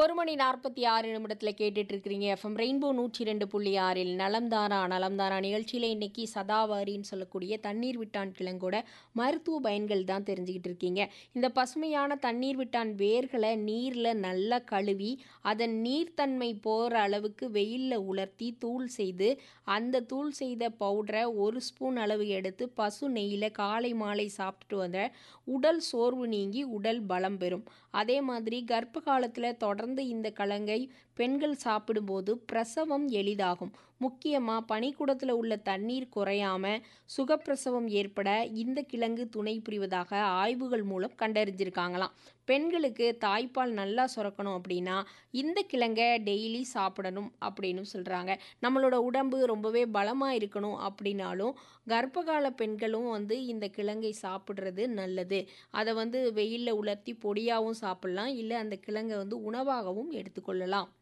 ஒரு மணி நாற்பத்தி ஆறு நிமிடத்தில் கேட்டுட்டு இருக்கிறீங்க எஃப்எம் ரெயின்போ நூற்றி ரெண்டு புள்ளி ஆறில் நலம்தாரா நலம்தாரா நிகழ்ச்சியில் இன்னைக்கு சதாவாரின்னு சொல்லக்கூடிய தண்ணீர் விட்டான் கிழங்கோட மருத்துவ பயன்கள் தான் தெரிஞ்சுக்கிட்டு இருக்கீங்க இந்த பசுமையான தண்ணீர் விட்டான் வேர்களை நீரில் நல்லா கழுவி அதன் நீர்த்தன்மை போகிற அளவுக்கு வெயிலில் உலர்த்தி தூள் செய்து அந்த தூள் செய்த பவுடரை ஒரு ஸ்பூன் அளவு எடுத்து பசு நெய்யில் காலை மாலை சாப்பிட்டுட்டு வந்த உடல் சோர்வு நீங்கி உடல் பலம் பெறும் அதே மாதிரி கர்ப்ப காலத்தில் தொடர்ந்து இந்த கிழங்கை பெண்கள் சாப்பிடும்போது பிரசவம் எளிதாகும் முக்கியமாக பனிக்கூடத்தில் உள்ள தண்ணீர் குறையாம சுகப்பிரசவம் ஏற்பட இந்த கிழங்கு துணை புரிவதாக ஆய்வுகள் மூலம் கண்டறிஞ்சிருக்காங்களாம் பெண்களுக்கு தாய்ப்பால் நல்லா சுரக்கணும் அப்படின்னா இந்த கிழங்கை டெய்லி சாப்பிடணும் அப்படின்னு சொல்கிறாங்க நம்மளோட உடம்பு ரொம்பவே பலமாக இருக்கணும் அப்படின்னாலும் கர்ப்பகால பெண்களும் வந்து இந்த கிழங்கை சாப்பிட்றது நல்லது அதை வந்து வெயிலில் உலர்த்தி பொடியாகவும் சாப்பிட்லாம் இல்லை அந்த கிழங்கை வந்து உணவாகவும் எடுத்துக்கொள்ளலாம்